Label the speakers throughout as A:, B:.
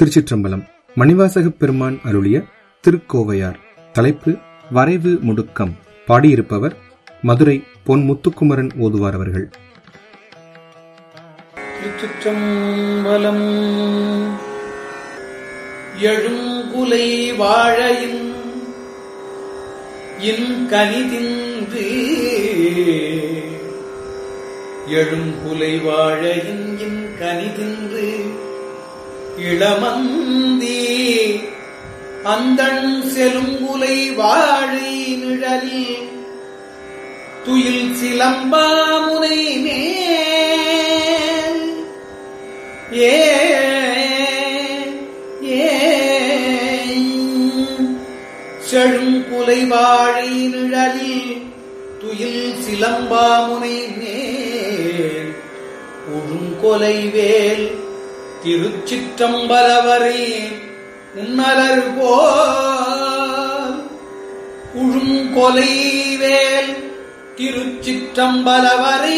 A: திருச்சிற்றம்பலம் மணிவாசகப் பெருமான் அருளிய திருக்கோவையார் தலைப்பு வரைவு முடுக்கம் பாடியிருப்பவர் மதுரை பொன் முத்துக்குமரன் ஓதுவார் அவர்கள்
B: திருச்சிற்றம்பலம் எழுங்குலை வாழையின் இன் கனிதின்று எழுங்குலை வாழையின் இன் கனிதின்று இளமந்தி அந்தண் செலுங்குலை வாழை நிழலில் துயில் சிலம்பாமுனை மேல் ஏ ஏ செழுங்குலை வாழை நிழலில் துயில் சிலம்பாமுனை மேல் உழுங்கொலை வேல் திருச்சிற்றம்பலவரே உன்னலர் போல் உழுங்கொலை வேல் திருச்சிற்றம்பலவரை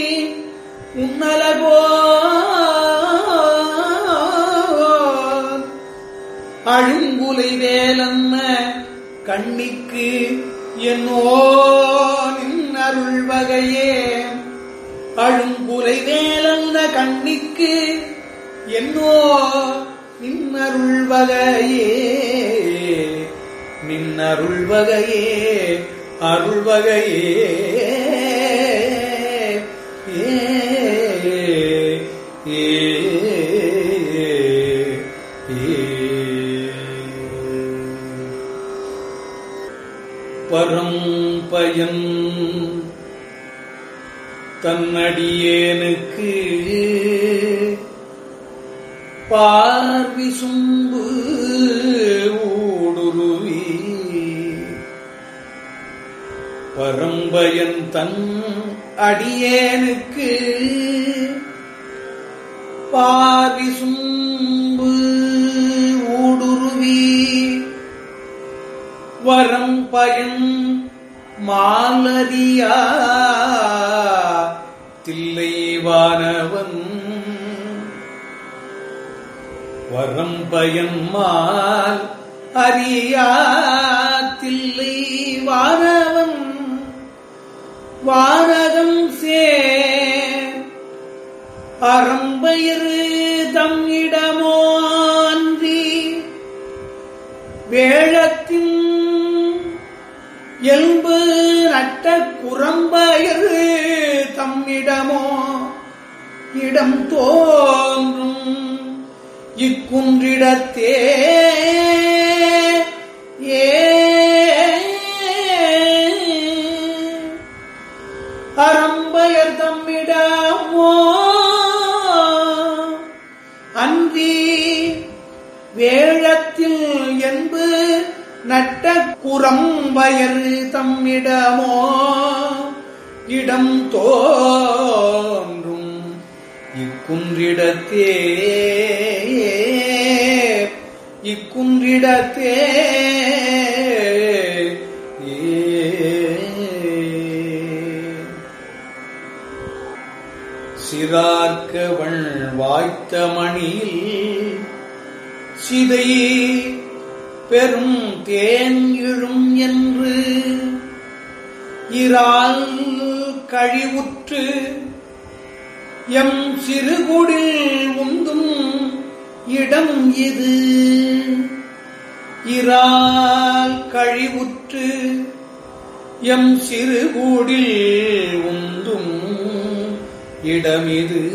B: உன்னலகோ அழுங்குலை வேலன்ன கண்ணிக்கு என்னோ நின்னருள் வகையே அழுங்குலை வேலன்ன கண்ணிக்கு என்னோ நின்னருள் வகையே நின்னருள் வகையே அருள் வகையே ஏ ஏ பரம்பயன் தன்னடியேனுக்கு பார்வி சும்பு ஊடுருவி பரம்பயன் தன் அடியேனுக்கு பார்வி சும்பு ஊடுருவி வரம் பயன் மாலரியா தில்லைவானவன் வரம் பயன் மால் அறியா தில்லை வானவன் வானகம் சே அறம்பயிறு தம் இடமோ அன்றி வேழத்தின் எலும்பு நட்ட குரம்பயரு தம்மிடமோ இடம் தோன்றும் இக்குன்றிடத்தே ஏ அறம்பயர் தம்மிடமோ அன்றி வேழத்தில் என்பு நட்ட குரம்பயர் தம்மிடமோ இடம் தோன்றும் இக்குன்றிடத்தே இக்குன்றிடத்தே சிறார்க்கவள் வாய்த்த மணியில் சிதை பெரும் தேன் இழும் என்று இறால் கழிவுற்று எம் சிறுகுடில் உந்தும் இடம் இது இறால் கழிவுற்று எம் சிறுகூடில் உந்தும் இடமிது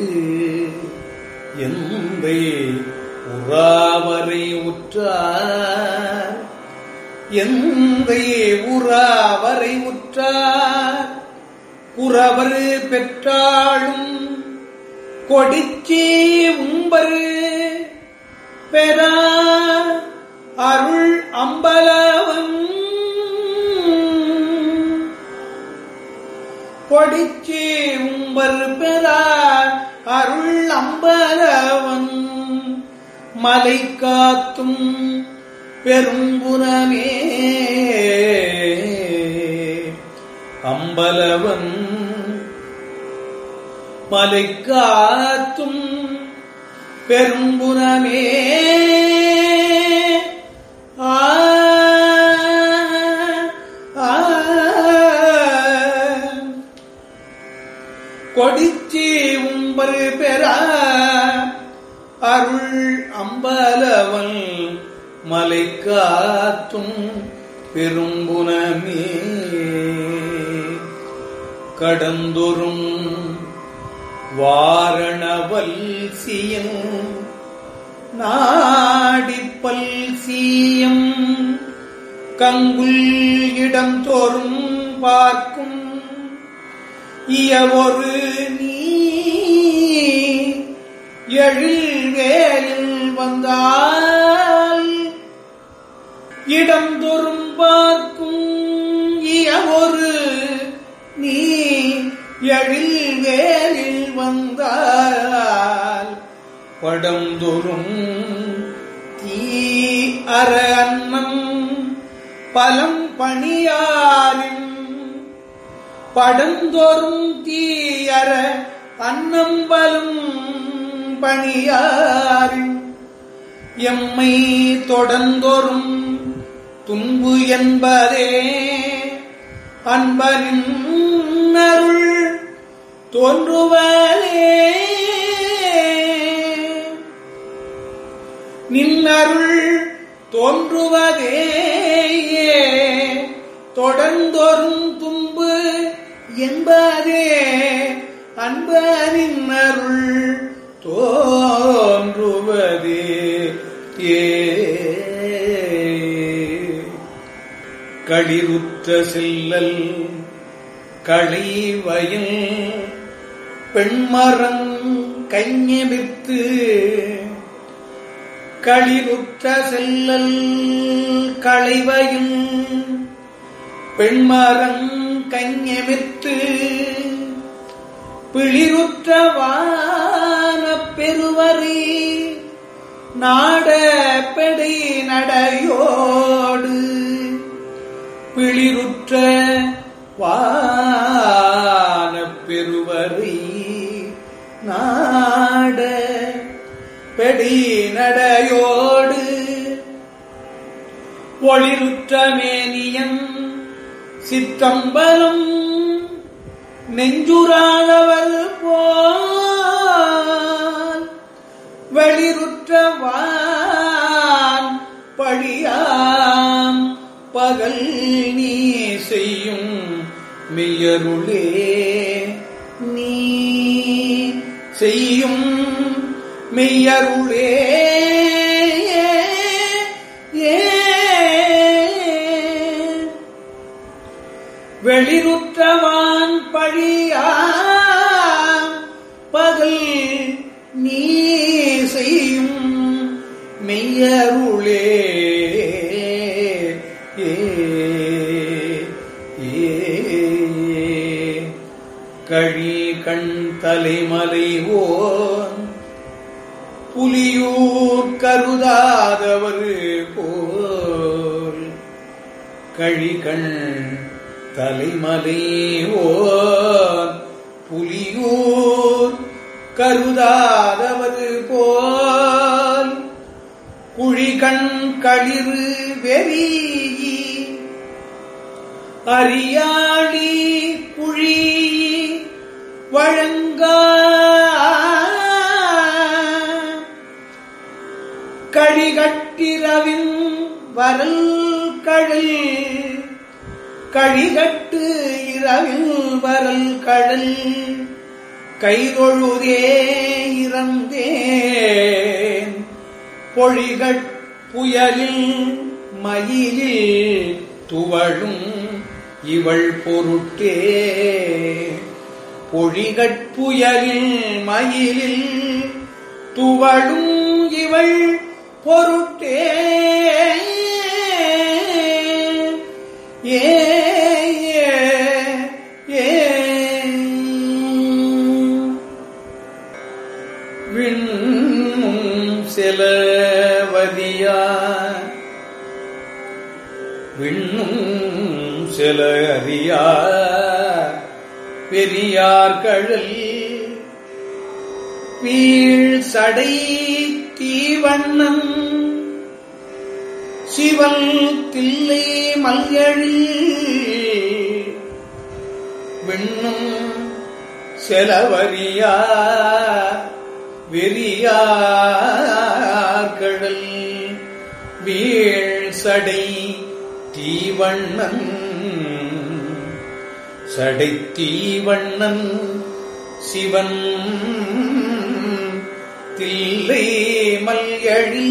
B: எந்தை உறாவரை உற்றார் எந்தை உறாவரை உற்றார் குறவர் பெற்றாளும் கொடிச்சி உம்பர் பெறா அருள் அம்பலவன் கொடிச்சி உம்பர் பெறார் அருள் அம்பலவன் மலை காத்தும் பெரும்புறமே அம்பலவன் மலை காத்தும் பெரும்புறமே அம்பலவன் மலை காத்தும் பெரும்புனமே கடந்தொரும் வாரணவல் சியம் நாடிப்பல் சீயம் கங்குல் இடம் தோறும் பார்க்கும் இயவொரு நீ எழில் வேலில் வந்தால் இடம் தோறும் பார்க்கும் இயவொரு நீ எழில் வேலில் வந்தால் படந்தொரும் தீ அற அன்னம் பலம் பணியாரின் படந்தோறும் தீயற அன்னம்பலும் பணியாரின் எம்மை தொடர்ந்தோறும் துன்பு என்பதே அன்பனின் அருள் தோன்றுவதே நின்னருள் தோன்றுவதேயே தொடர்ந்தோறும் துன்பு என்பதே அன்பனின் அருள் தோன்றுவதே ஏ களிருற்ற செல்லல் களிவயில் பெண்மரம் கைஞெபித்து களிருற்ற செல்லல் களைவையும் பெண்மரம் கைஞெமித்து பிளிருற்றவான பெருவரி நாட பெடை நடையோடு பிளிருற்ற வான பெருவரி நாட பெடி நடையோடு ஒளிருற்ற மேனியன் சித்தம்பலம் நெஞ்சுராதவர் போல் வெளிருற்றவான் படியாம் பகல் நீ செய்யும் மெய்யருளே நீ செய்யும் மெய்யருளே ஏ வெளிருற்றவான் பழியா பகல் நீ செய்யும் மெய்யருளே ஏ ஏ கழி கண் தலைமலை ஓன் புலியூர் கருதாதவர் போல் கழிகண் தலைமலை ஓர் புலியூர் கருதாதவர் போல் குழிகண் களிறு வெறி அறியாளி குழி வழங்கா கழிகட்டிரவின் வரல் கழல் கழிகட்டு இரவில் வரல் கடல் கைதொழுதே இறந்தேன் பொழிகட் புயலில் மயிலில் துவழும் இவள் பொருட்டே பொழிகட் புயலில் மயிலில் துவழும் இவள் பொருட்டே ஏ ஏ ஏ விண்ணும் செலவதியா விண்ணும் செல அறியா பெரியார் கழல் வீழ் சடை தீவண்ணம் சிவன் தில்லை மல்கழி விண்ணும் செலவரியா வெறியா வீழ் சடை தீவண்ணன் சடை தீவண்ணன் சிவன் தில்லை மல்யழி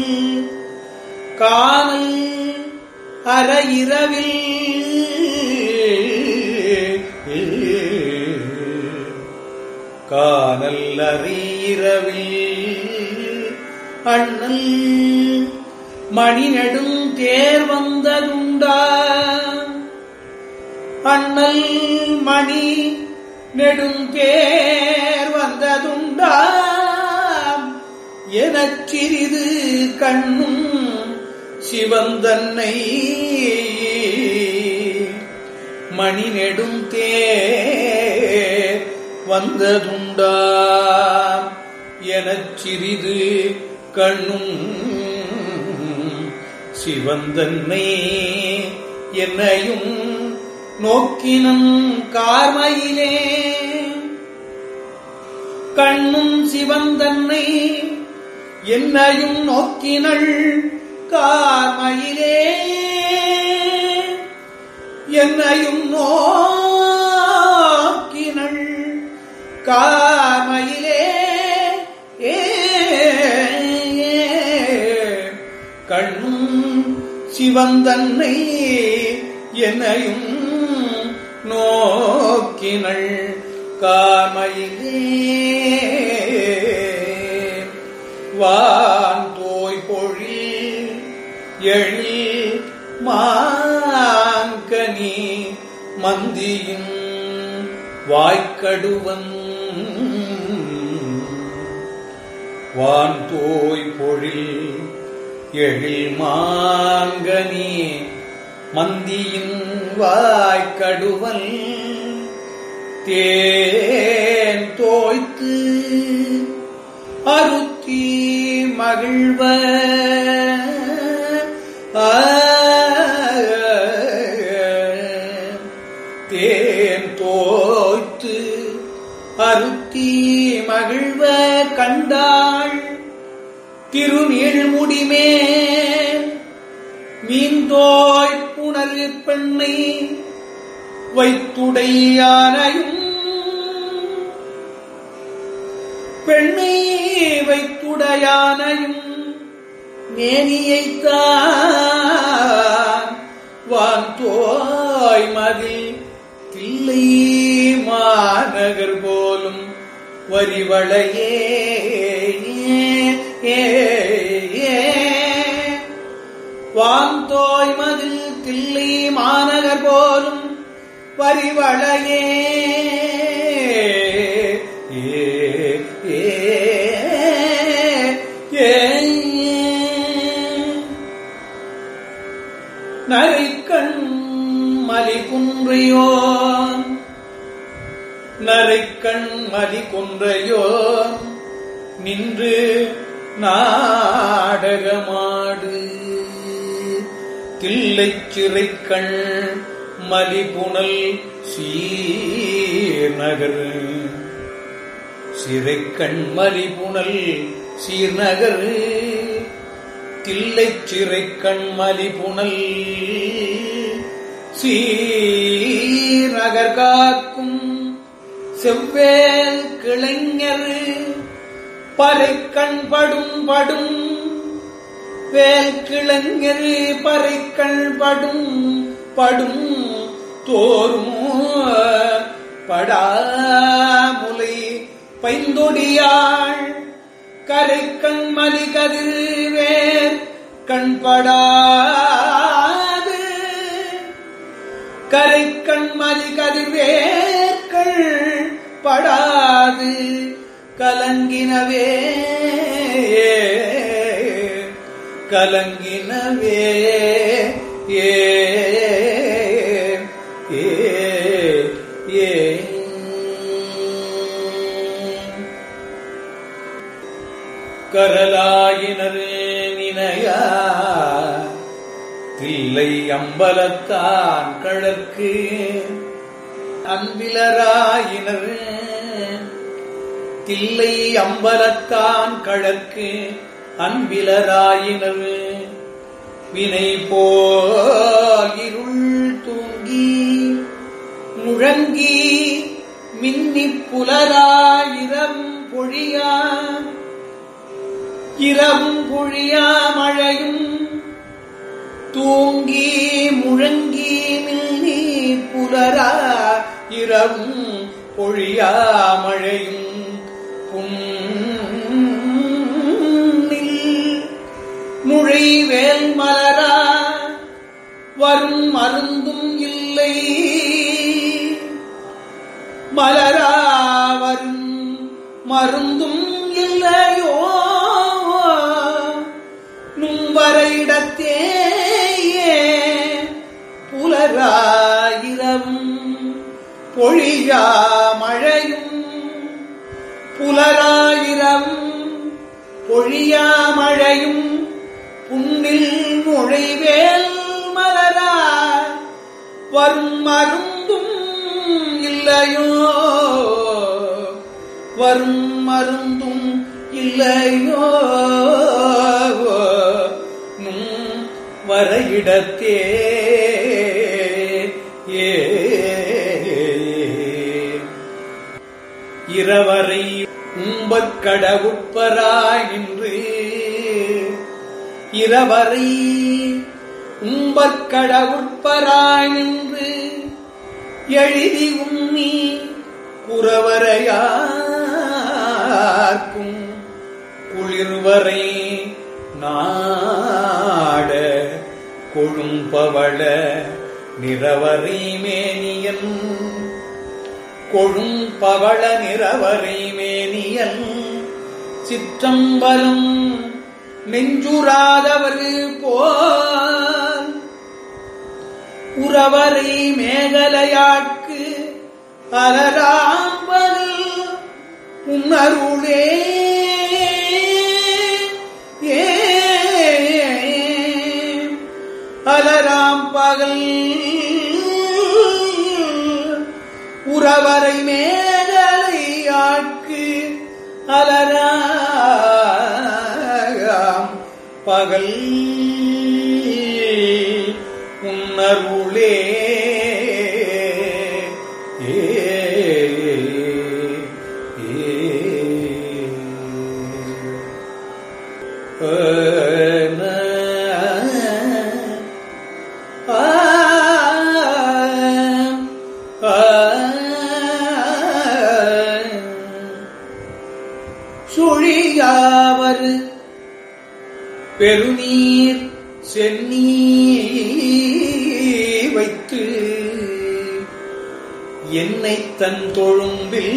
B: காணல் அற இரவில் காணல் அறியிரவில் அண்ணல் மணி நெடும் தேர் வந்ததுண்டா அண்ணல் மணி நெடும் தேர் வந்ததுண்டா எனச் சிறிது கண்ணும் சிவந்தன்னை மணி நெடும் தேர் வந்ததுண்டா எனச் சிறிது கண்ணும் சிவந்தன்னை என்னையும் நோக்கினம் கார்மையிலே கண்ணும் சிவந்தன்னை என்னையும் நோக்கினள் கார்மையிலே என்னையும் நோக்கினள் காமையிலே ஏ கண்ணும் சிவந்தன்னை என்னையும் நோக்கினள் காமையிலே வான் தோய் பொழில் எழில் மாங்கனி மந்தியின் வாய்க்கடுவன் வான் தோய் பொழில் எழில் மாங்கனி மந்தியின் வாய்க்கடுவன் தேன் தோய்த்து அருத்தி மகிழ்வ தேன் தோய்த்து அருத்தி மகிழ்வ கண்டாள் திருநீழ்முடிமேல் மீந்தோய் புணர் பெண்ணை வைத்துடையானையும் பெண்ணை வைத்துடையானையும் மேனியைத்தான் வான்தோய் மதில் தில்லை மாநகர் போலும் வரிவளையே வான்தோய் மதில் தில்லை மாநகர் போலும் வரிவளையே ஏ ஏ ஏ நரைக்கண் மலிகுன்றையோ நரைக்கண் மலிகுன்றையோ நின்று நாடகமாடு தில்லைச் சிறைக்கண் மலிபுணல் சீர்நகர் சிறைக்கண் மலிபுணல் சீர்நகர் தில்லைச் சிறைக்கண் மலிபுணல் சீர்நகர் காக்கும் செவ்வேல் கிளைஞர் பறைக்கண் படும் படும் வேல் கிளைஞர் பறைக்கண் படும் படும் தோறும் படாமுலை பைந்தொடியாள் கரைக்கண் மலி கதிர்வேர் கண்படாது கரைக்கண் மலி கதிர்வேர்கள் படாது கலங்கினவே கலங்கினவே ஏ ஏ ஏ கரலாயினர் நினையா தில்லை அம்பலத்தான் கழற்கு அன்பிலராயினர் தில்லை அம்பலத்தான் கழற்கு அன்பிலராயினர் வினை போல் இருள் தூங்கி முழங்கி மின்னிப் புலராயிரம் பொழியா இரம் பொழியா மழையும் தூங்கி முழங்கி மின்னி புலரா இரம் பொழியா மழையும் புன்னில் முழைவேல் மலரா வரும் மருந்தும் இல்லை மலரா வரும் மருந்தும் இல்லையோ நும்பரையிடத்தேயே புலராயிரம் பொழியா மழையும் புலராயிரம் பொழியா மழையும் புண்ணில் நுழைவேல் மலரா வரும் மருந்தும் இல்லையோ வரும் மருந்தும் இல்லையோ நும் வரையிடத்தே ஏ இரவரை உம்பற்கடவுப்பராய் நின்று இரவரை உம்பற்கடவுட்பராய் நின்று எழுதி உண்ணி குறவரையார்க்கும் குளிர்வரை நாட கொழும்பவள நிறவரை மேனியன் கொழும்பவள நிறவரை மேனியன் சிற்றம்பலம் நெஞ்சுராதவர் போல் உறவரை மேகலையாட்கு அலராம்பல் உணருளே ஏ அலராம் பகல் உறவரை மேகலையாட்கு அலராம் பகல் உணருளே ஏ சுழியாவர் பெருநீர் சென்னி வைத்து என்னை தன் தொழும்பில்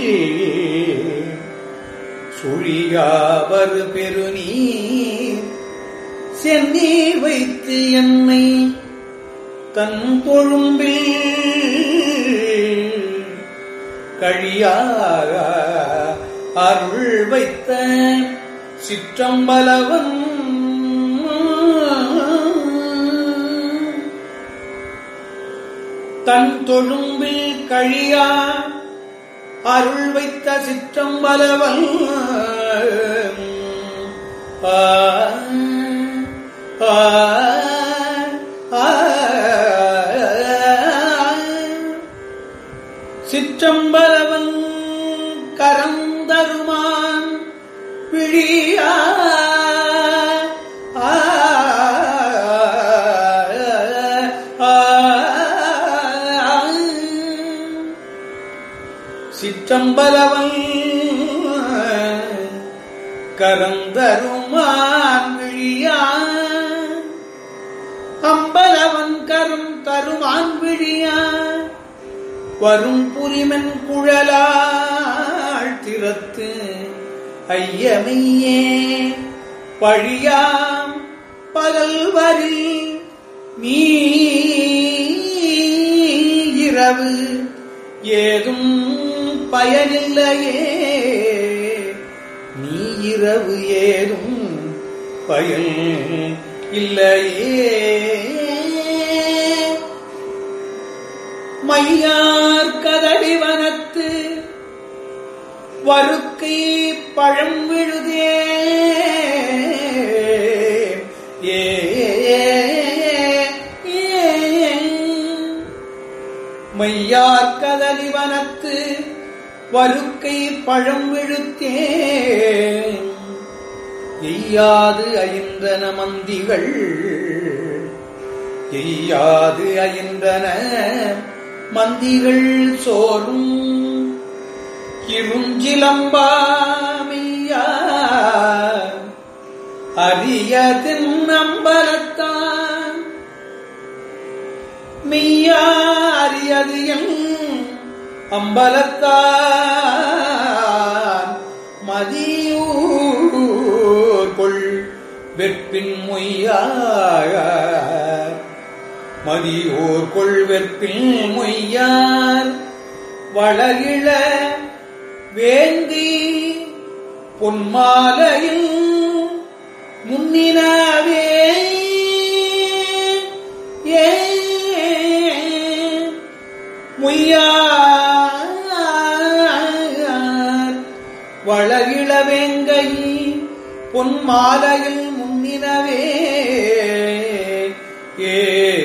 B: சுழியாவர் பெருநீர் சென்னி வைத்து என்னை தன் தொழும்பில் கழியாக அருள் வைத்த சிற்றம்பலவன் தன் தொழும்பில் கழியா அருள் வைத்த சிற்றம்பலவன் ஆ, ஆ, ஆ, சிற்றம்பலவன் கரந்தருமான் விழியா ஆ, ஆ, ஆ, சிற்றம்பலவன் கரந்தருமான் விழியா அம்பலவன் கரும் தருமான் விழியா வரும் புரிமன் குழலாள் திறத்து ஐயமையே பழியாம் பகல் வரி நீ இரவு ஏதும் பயனில்லையே நீ இரவு ஏதும் பயன் இல்லையே மையார் கதடி வனத்து வருக்கை பழம் விழுதே ஏ மையார் கதலிவனத்து வருக்கை பழம் விழுத்தே எய்யாது ஐந்தன மந்திகள் எய்யாது ஐந்தன மந்திகள் சோறும் இருஞ்சிலம்பாமையா அரியதின் நம்பலத்தான் மெய்யா அரியது என் அம்பலத்தான் மதியூர் கொள் வெற்பின் மொய்யா மதியோர் கொள் வெற்பின் மொய்யார் வளகிழ வேந்தி பொன்மாலையில் முன்னினவே ஏ முய்யார் வளகிழவேங்கை பொன்மாலையில் முன்னினவே ஏ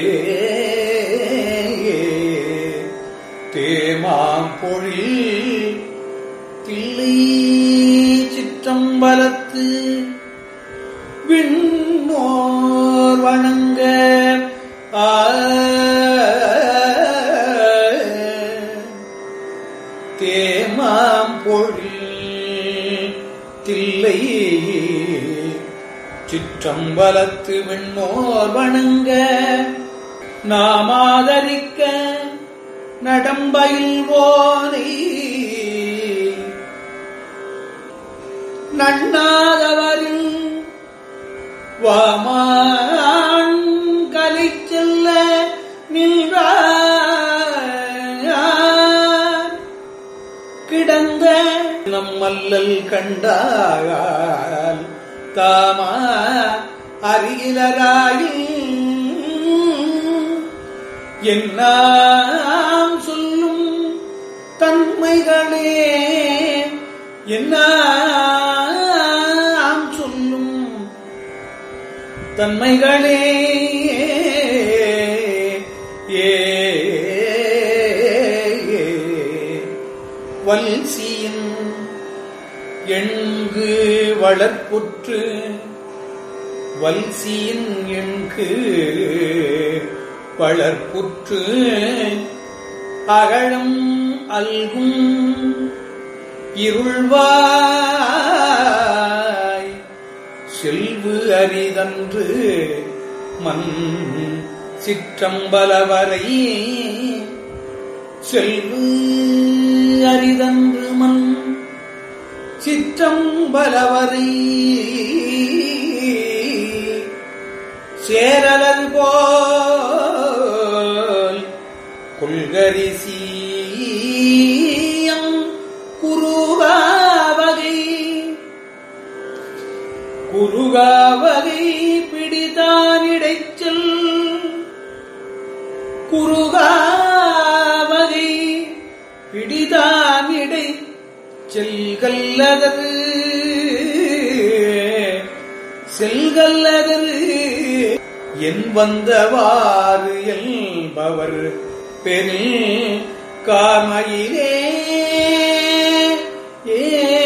B: தேமாம் பொழில் தில்லை சிற்றம்பலத்து விண்ணோர் வணங்க ஆ தேமாம் பொழில் தில்லை சிற்றம்பலத்து விண்ணோர் வணங்க நாமாதரிக்க நடம்பயில் போனை நண்ணாதவரில் வாமான் கலை செல்ல நின்றார் கிடந்த நம்மல்லல் கண்டால் தாமா அருகிலராயில் என்னாம் சொல்லும் தன்மைகளே என்னாம் சொல்லும் தன்மைகளே ஏ வல்சியின் எண்கு வளர்ப்புற்று வல்சியின் எண்கு வளர்ப்புற்று அகழம் அல்கும் இருள்வாய் செல்வு அரிதன்று மண் சிற்றம்பலவரை செல்வு அரிதன்று மண் சிற்றம்பலவரை சேரலர் போல் கொள்கரிசீயம் குருகாவகை குருகாவகை பிடிதானிடைச்சல் குருகாவகை பிடிதானிடை செல்கல்லதரு செல்கல்லதரு என் வந்தவாறு என்பவர் பெரில் காமையிலே ஏ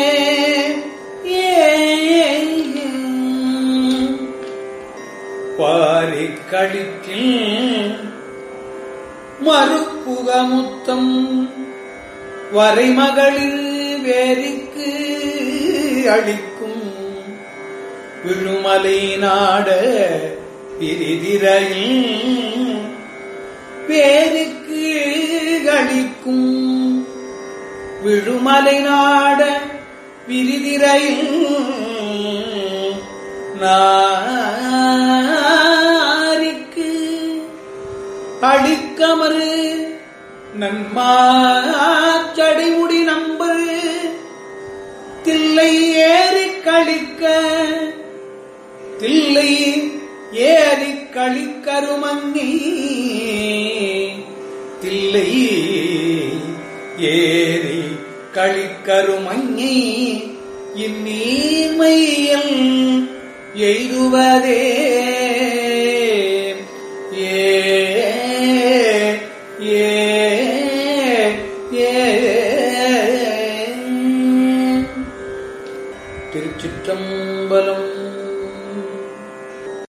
B: ஏ பாரி கழிக்கில் மறுப்புகமுத்தம் வரைமகளிர் வேரிக்கு அளிக்கும் விழுமலை நாட பிரிதிரையில் பேருக்கு அளிக்கும் விழுமலை நாட விரிதிரையில் நாரிக்கு அளிக்கமறு நன்மாச்சடைமுடி நம்பரு தில்லை ஏறி கழிக்க தில்லை ஏறி கழிக்கருமங்கி தில்லை ஏறி கழிக்கருமங்கி இந்நீர்மையில் எய்துவதே ஏ ஏ திருச்சிற்றம்பலம்